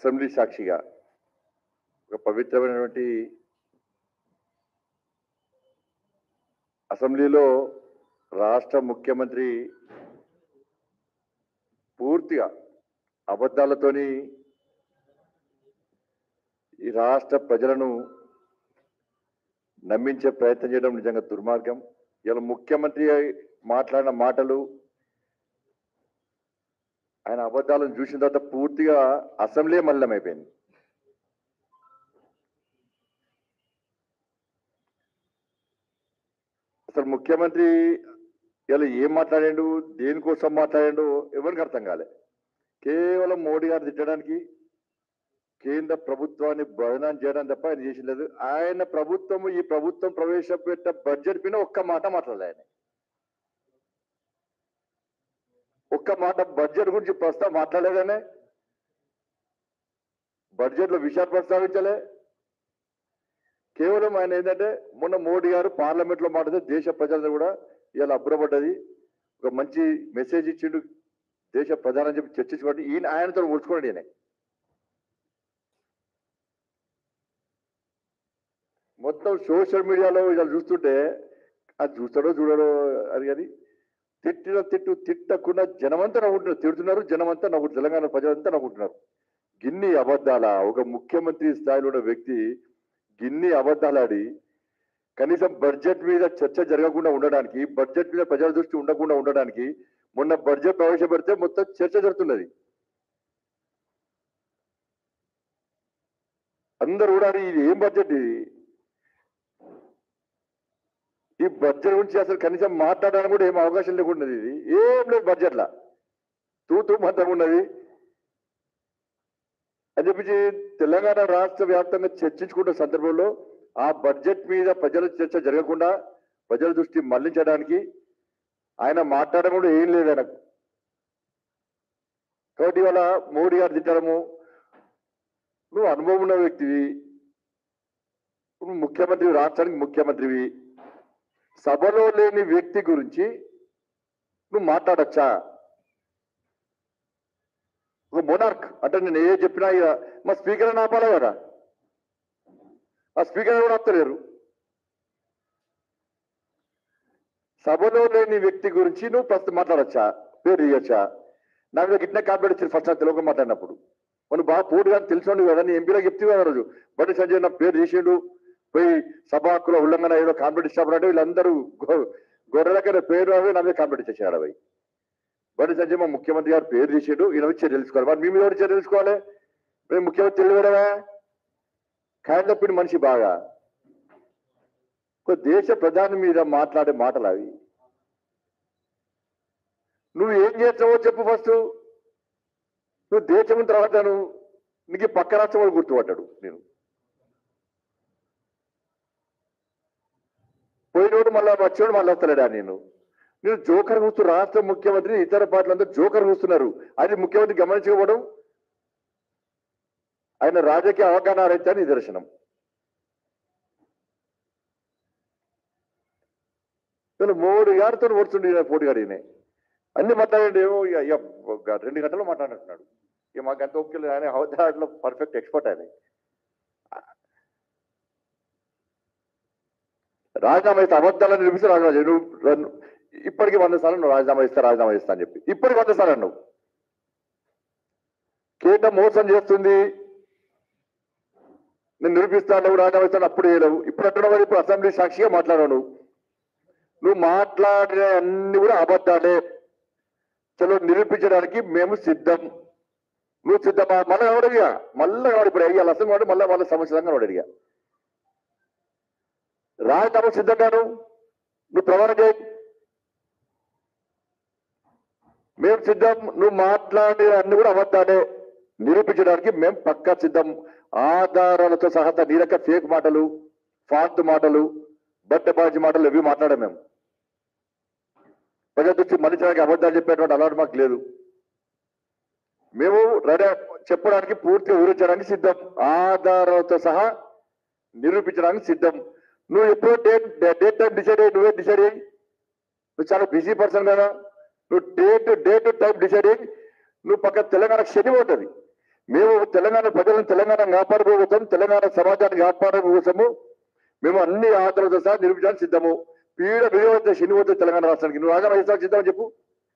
Assembly సాక్షిగా ఒక పవిత్రమైనటువంటి అసెంబ్లీలో రాష్ట్ర ముఖ్యమంత్రి పూర్తిగా అబద్ధాలతోని ఈ రాష్ట్ర ప్రజలను నమ్మించే ప్రయత్నం చేయడం నిజంగా దుర్మార్గం ఇలా ముఖ్యమంత్రి మాట్లాడిన మాటలు ఆయన అబద్ధాలను చూసిన తర్వాత పూర్తిగా అసెంబ్లీ మల్లమైపోయింది అసలు ముఖ్యమంత్రి ఇలా ఏం మాట్లాడాడు దేనికోసం మాట్లాడాడు ఎవరికి అర్థం కాలే కేవలం మోడీ గారు తిట్టడానికి కేంద్ర ప్రభుత్వాన్ని బదనాం చేయడం తప్ప ఆయన చేసింది ఆయన ప్రభుత్వం ఈ ప్రభుత్వం ప్రవేశపెట్ట బడ్జెట్ పైన ఒక్క మాట మాట్లాడలే ఆయన ఒక్క మాట బడ్జెట్ గురించి ప్రస్తుతం మాట్లాడలేదనే బడ్జెట్ లో విషయాలు ప్రస్తావించలే కేవలం ఆయన ఏంటంటే మొన్న మోడీ గారు పార్లమెంట్ లో మాట్లాడితే దేశ ప్రజలను కూడా ఇలా అబ్బురపడ్డది ఒక మంచి మెసేజ్ ఇచ్చిండు దేశ ప్రధాని చెప్పి చర్చించుకోండి ఈయన ఆయనతో ఊడ్చుకోండి ఈయన మొత్తం సోషల్ మీడియాలో ఇలా చూస్తుంటే అది చూస్తాడో చూడడో అది కానీ తిట్టిన తిట్టు తిట్టకుండా జనమంతా నవ్వుంటున్నారు తిడుతున్నారు జనమంతా నవ్వు తెలంగాణ ప్రజలంతా నవ్వుకుంటున్నారు గిన్ని అబద్ధాల ఒక ముఖ్యమంత్రి స్థాయిలో ఉన్న వ్యక్తి గిన్ని అబద్ధాలాడి కనీసం బడ్జెట్ మీద చర్చ జరగకుండా ఉండడానికి బడ్జెట్ మీద ప్రజల దృష్టి ఉండకుండా ఉండడానికి మొన్న బడ్జెట్ ప్రవేశపెడితే మొత్తం చర్చ జరుగుతున్నది అందరూ కూడా "అరే, ఇది ఏం బడ్జెట్ ఇది ఈ బడ్జెట్ గురించి అసలు కనీసం మాట్లాడడానికి కూడా ఏం అవకాశం లేకుండా ఇది ఏం లేదు బడ్జెట్లా తూతూ మంత్రం ఉన్నది అని చెప్పి తెలంగాణ రాష్ట్ర వ్యాప్తంగా చర్చించుకున్న సందర్భంలో ఆ బడ్జెట్ మీద ప్రజల చర్చ జరగకుండా ప్రజల దృష్టి మళ్లించడానికి ఆయన మాట్లాడడం కూడా ఏం లేదు ఆయనకు కాబట్టి ఇవాళ మోడీ గారు తిట్టడము నువ్వు అనుభవం ఉన్న వ్యక్తివి నువ్వు ముఖ్యమంత్రి రాష్ట్రానికి ముఖ్యమంత్రివి సభలో లేని వ్యక్తి గురించి నువ్వు మాట్లాడచ్చా ఒక మొనార్క్ అంటే నేను ఏ చెప్పినా ఇక మా స్పీకర్ అని ఆపాలి కదా ఆ స్పీకర్ కూడా ఆపుతలేరు సభలో లేని వ్యక్తి గురించి నువ్వు ప్రస్తుతం మాట్లాడచ్చా పేరు తీయచ్చా నా మీద గిట్నే కాపీ ఇచ్చారు ఫస్ట్ నాకు తెలియక మాట్లాడినప్పుడు మనం బాగా పోటీ కానీ తెలిసినోడు కదా నీ ఎంపీలో చెప్తే కదా రోజు బండి సంజయ్ నా పేరు చేసిండు పోయి సభ హక్కుల ఉల్లంఘన ఏదో కాంపిటీ ఇచ్చినప్పుడు వీళ్ళందరూ గొ- గొర్రెలకైనా పేరు అవి నా మీద కాంపిటీ చేశాడు అవి బండి సంజయ్ మా ముఖ్యమంత్రి గారు పేరు చేసాడు ఈయన వచ్చి తెలుసుకోవాలి మరి మీ మీద ఎవరు చర్య తెలుసుకోవాలి మేము ముఖ్యమంత్రి తెలియడమే కాయలు తప్పిన మనిషి బాగా ఒక దేశ ప్రధాని మీద మాట్లాడే మాటలు అవి నువ్వు ఏం చేస్తావో చెప్పు ఫస్ట్ నువ్వు దేశం తర్వాత నువ్వు నీకు ఈ పక్క రాష్ట్రం వాళ్ళు గుర్తుపట్టాడు నేను పోయినోడు మళ్ళా వచ్చాడు మళ్ళీ వస్తలేడా నేను నేను జోకర్ కూస్తూ రాష్ట్ర ముఖ్యమంత్రి ఇతర పార్టీలందరూ జోకర్ కూస్తున్నారు అది ముఖ్యమంత్రి గమనించకపోవడం ఆయన రాజకీయ అవగాహన రైతే నిదర్శనం నేను మూడు గారితో ఓడుతుండే పోటీ గాడినే అన్ని మాట్లాడండి ఏమో ఇక ఇక ఒక రెండు గంటలు మాట్లాడినట్టున్నాడు ఇక మాకు అంత ఓకే లేదు ఆయన అవధాట్లో పర్ఫెక్ట్ ఎక్స్పర్ట్ ఆయన రాజీనామా ఇస్తే అబద్ధాలను నిలిపిస్తే రాజీనామా చేయి. నువ్వు రన్ను- ఇప్పటికి వంద సార్లు నువ్వు రాజీనామా ఇస్తా రాజీనామా ఇస్తా అని చెప్పి ఇప్పటికి వంద సార్లు నువ్వు కేంద్రం మోసం చేస్తుంది నేను నిరూపిస్తాను నువ్వు రాజీనామా ఇస్తాను అప్పుడు చేయలేవు ఇప్పుడు అంటున్నావు ఇప్పుడు అసెంబ్లీ సాక్షిగా మాట్లాడావు నువ్వు నువ్వు మాట్లాడిన అన్ని కూడా అబద్ధాలే చలో నిరూపించడానికి మేము సిద్ధం నువ్వు సిద్ధమా మళ్ళీ ఎవడడిగా మళ్ళీ ఎవడు ఇప్పుడు అయ్యాలి అసలు వాడు మళ్ళీ వాళ్ళ సమస్యలంగా వాడు అడిగా రాజధాని సిద్ధంగాను నువ్వు ప్రమాణం చేయి మేము సిద్ధం నువ్వు మాట్లాడే అన్ని కూడా అబద్ధాలే నిరూపించడానికి మేము పక్కా సిద్ధం ఆధారాలతో సహా నీ రక ఫేక్ మాటలు ఫాల్తు మాటలు బట్టబాజీ మాటలు ఇవి మాట్లాడాం మేము ప్రజల దృష్టి మనిషికి అబద్ధాలు చెప్పేటువంటి అలవాటు మాకు లేదు మేము రెడీ చెప్పడానికి పూర్తిగా వివరించడానికి సిద్ధం ఆధారాలతో సహా నిరూపించడానికి సిద్ధం నువ్వు ఎప్పుడో డేట్ డేట్ టైం డిసైడ్ అయ్యి నువ్వే డిసైడ్ అయ్యి నువ్వు చాలా బిజీ పర్సన్ కదా నువ్వు డేట్ డేట్ టైం డిసైడ్ అయ్యి నువ్వు పక్క తెలంగాణ శని ఉంటుంది మేము తెలంగాణ ప్రజలను తెలంగాణ కాపాడు కోసం తెలంగాణ సమాజాన్ని కాపాడు కోసము మేము అన్ని ఆధారాలతో సహా నిరూపించడానికి సిద్ధము పీడ వినియోగ శనివద్ద తెలంగాణ రాష్ట్రానికి నువ్వు ఆగా వయసు సిద్ధమని చెప్పు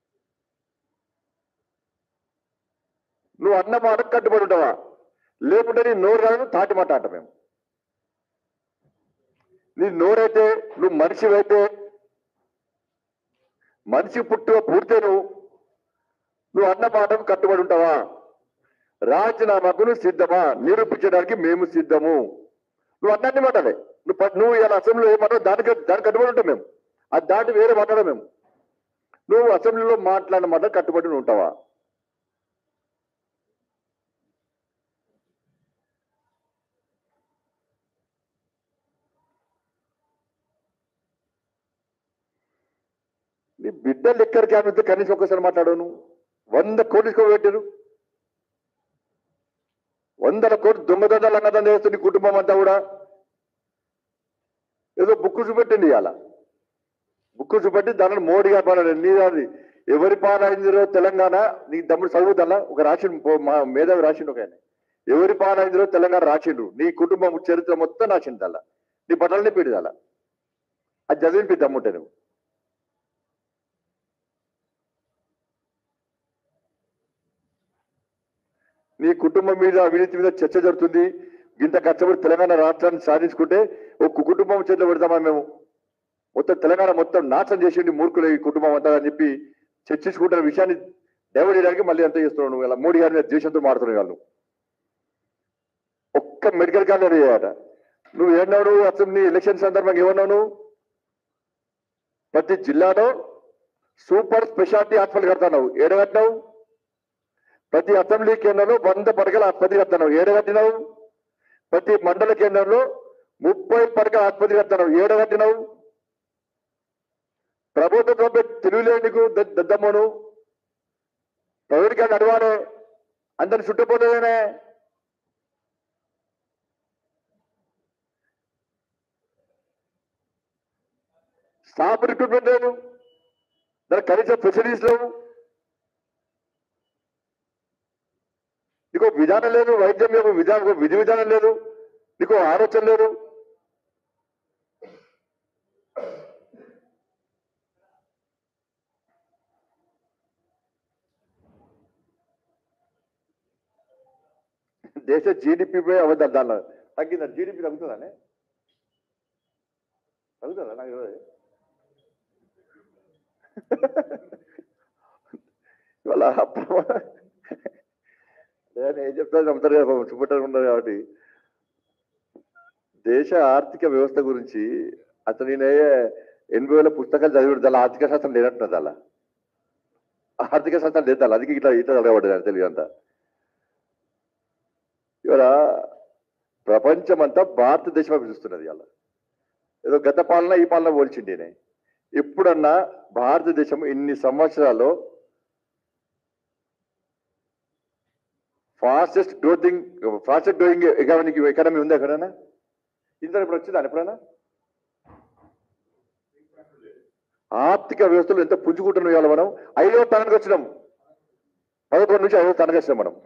నువ్వు అన్న మాట కట్టుబడి ఉంటావా లేకుంటే నీ నోరు రాదు తాటి మాట అంట మేము నీ నోరైతే నువ్వు మనిషివైతే మనిషి పుట్టుక పూర్తే నువ్వు నువ్వు అన్న మాటకు కట్టుబడి ఉంటావా రాజీనామాకు నువ్వు సిద్ధమా నిరూపించడానికి మేము సిద్ధము నువ్వు అన్నీ మాటలే నువ్వు ప- నువ్వు ఇలా అసెంబ్లీలో ఏమంటావు దానికి దానికి కట్టుబడి ఉంటాం మేము అది దాటి వేరే మాట్లాడం మేము నువ్వు అసెంబ్లీలో మాట్లాడిన మాట కట్టుబడి నువ్వు ఉంటావా నీ బిడ్డలు ఎక్కడికి ఆమెతో కనీసం ఒక్కసారి మాట్లాడవు నువ్వు వంద కోట్లు పెట్టారు వందల కోట్లు దొంగదండాలు అన్నదాన్ని చేస్తుంది నీ కుటుంబం అంతా కూడా ఏదో బుక్ చూపెట్టింది ఇవాళ బుక్ చూపెట్టి దానిని మోడీగా పాలన నీ అది ఎవరి పాలైందిరో తెలంగాణ నీ తమ్ముడు చదువుదల్లా ఒక రాసిండు పో- మా మేధావి రాసిండు ఒక ఆయన ఎవరి పాలైందిరో తెలంగాణ రాసిండు నీ కుటుంబం చరిత్ర మొత్తం రాసిండు అలా నీ బట్టలనే పెడిదల్లా అది చదివింపి దమ్ముంటే నువ్వు నీ కుటుంబం మీద అవినీతి మీద చర్చ జరుగుతుంది ఇంత కష్టపడి తెలంగాణ రాష్ట్రాన్ని సాధించుకుంటే ఒక కుటుంబం చేతిలో పెడతామా మేము మొత్తం తెలంగాణ మొత్తం నాశనం చేసిండి మూర్ఖులు ఈ కుటుంబం అంతా అని చెప్పి చర్చించుకుంటున్న విషయాన్ని డైవర్ట్ చేయడానికి మళ్ళీ ఎంత చేస్తున్నావు నువ్వు ఇలా మోడీ గారి మీద దేశంతో మాడుతున్నావు వాళ్ళు ఒక్క మెడికల్ కాలేజ్ అయ్యాట నువ్వు ఏమన్నావు నువ్వు అసలు నీ ఎలక్షన్ సందర్భంగా ఏమన్నావు నువ్వు ప్రతి జిల్లాలో సూపర్ స్పెషాలిటీ హాస్పిటల్ కడతావు ఏడ కట్టినావు ప్రతి అసెంబ్లీ కేంద్రంలో వంద పడకల ఆసుపత్రి కట్టినావు ఏడ కట్టినావు ప్రతి మండల కేంద్రంలో ముప్పై పడకల ఆసుపత్రి కట్టినావు ఏడ కట్టినావు ప్రభుత్వం తెలివిలేని నీకు ద- దద్దమ్మను ప్రైవేట్ గారిని అడవాలే అందరిని చుట్టుపోలేనే స్టాఫ్ రిక్రూట్మెంట్ లేదు దానికి కనీస ఫెసిలిటీస్ లేవు నీకు ఒక విధానం లేదు వైద్యం యొక్క విధానం ఒక విధి విధానం లేదు నీకు ఒక ఆలోచన లేదు దేశ జీడిపి అవద్దు దానిలో తగ్గిందా జీడిపి తగ్గుతుందానే తగ్గుతుందా నాకు తెలియదు. ఇవాళ ప్రమా- నేను ఏం చెప్తాను నమ్ముతారు కదా పాపం, చుట్టుపక్కల ఉన్నారు కాబట్టి దేశ ఆర్థిక వ్యవస్థ గురించి అసలు నేను ఎనభై వేల పుస్తకాలు చదివి అలా ఆర్థిక శాస్త్రం లేనట్టున్నది అలా ఆర్థిక శాస్త్రం లేదు అలా అందుకే ఇట్లా ఇట్లా చదవబడ్డది అని తెలియదు అంతా ఇవాళ ప్రపంచం అంతా భారతదేశం వైపు చూస్తున్నది ఇవాళ ఏదో గత పాలన ఈ పాలన పోల్చిండి నేను ఎప్పుడన్నా భారతదేశం ఇన్ని సంవత్సరాల్లో ఫాస్టెస్ట్ గ్రోతింగ్ ఫాస్టెస్ట్ గ్రోయింగ్ ఎకానమీ ఎకానమీ ఉంది ఎక్కడైనా ఇంత ఇప్పుడు వచ్చిందా ఎప్పుడైనా ఆర్థిక వ్యవస్థలో ఎంత పుంజుకుంటున్నాం ఇవాళ మనం ఐదవ స్థానానికి వచ్చినాం పదకొండు నుంచి ఐదవ స్థానానికి వచ్చినాం మనం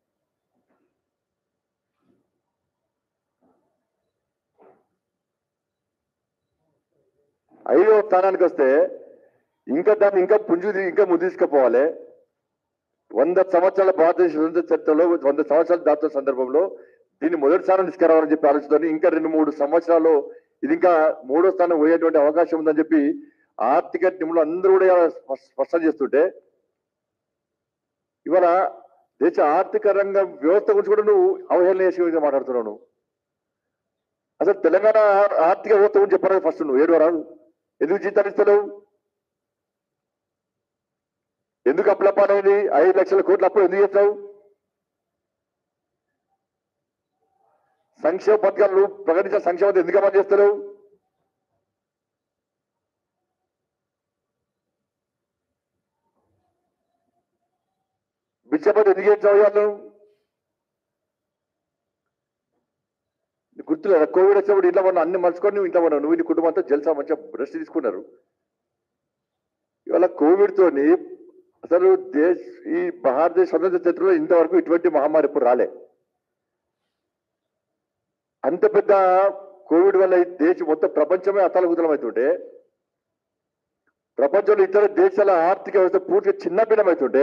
ఐదవ స్థానానికి వస్తే ఇంకా దాన్ని ఇంకా పుంజు తీ- ఇంకా ముందు తీసుకుపోవాలి వంద సంవత్సరాల భారతదేశ స్వతంత్ర చరిత్రలో వంద సంవత్సరాలు దాటుతున్న సందర్భంలో దీన్ని మొదటి స్థానం తీసుకురావాలని చెప్పి ఆలోచనతో ఇంకా రెండు మూడు సంవత్సరాలు ఇది ఇంకా మూడో స్థానం పోయేటువంటి అవకాశం ఉందని చెప్పి ఆర్థిక నిపుణులు అందరూ కూడా ఇలా స్ప- స్పష్టం చేస్తుంటే ఇవాళ దేశ ఆర్థిక రంగ వ్యవస్థ గురించి కూడా నువ్వు అవహేళన చేసే విధంగా మాట్లాడుతున్నావు నువ్వు. అసలు తెలంగాణ ఆ- ఆర్థిక వ్యవస్థ గురించి చెప్పరాదు ఫస్ట్ నువ్వు ఏడు రాదు ఎందుకు జీతాలు ఇస్తలేవు ఎందుకు అప్పులపాలైంది ఐదు లక్షల కోట్ల అప్పులు ఎందుకు చేస్తావు సంక్షేమ పథకాలు నువ్వు ప్రకటించిన సంక్షేమ పథకాలు ఎందుకు అమలు చేస్తలేవు బిచ్చపతి ఎందుకు చేస్తావు ఇవాళ నువ్వు? నీకు గుర్తులేదా కోవిడ్ వచ్చినప్పుడు ఇంట్లో ఉన్న అన్ని మలుచుకొని నువ్వు ఇంట్లో ఉన్నావు నువ్వు నీ కుటుంబంతో జల్సా మంచిగా రెస్ట్ తీసుకున్నారు ఇవాళ కోవిడ్ తోని అసలు దేశ ఈ భారతదేశ స్వతంత్ర చరిత్రలో ఇంతవరకు ఇటువంటి మహమ్మారి ఎప్పుడు రాలే అంత పెద్ద కోవిడ్ వల్ల ఈ దేశం మొత్తం ప్రపంచమే అతలకుతలమవుతుంటే ప్రపంచంలో ఇతర దేశాల ఆర్థిక వ్యవస్థ పూర్తిగా చిన్నభిన్నమవుతుంటే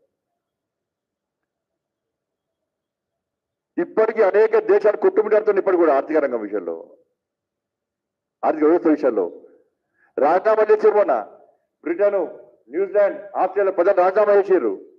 ఇప్పటికీ అనేక దేశాలు కొట్టుమిటాడుతుంది ఇప్పటికి కూడా ఆర్థిక రంగం విషయంలో ఆర్థిక వ్యవస్థ విషయంలో రాజీనామా చేసారు మొన్న బ్రిటన్ న్యూజిలాండ్ ఆస్ట్రేలియా ప్రజలు రాజీనామా చేసారు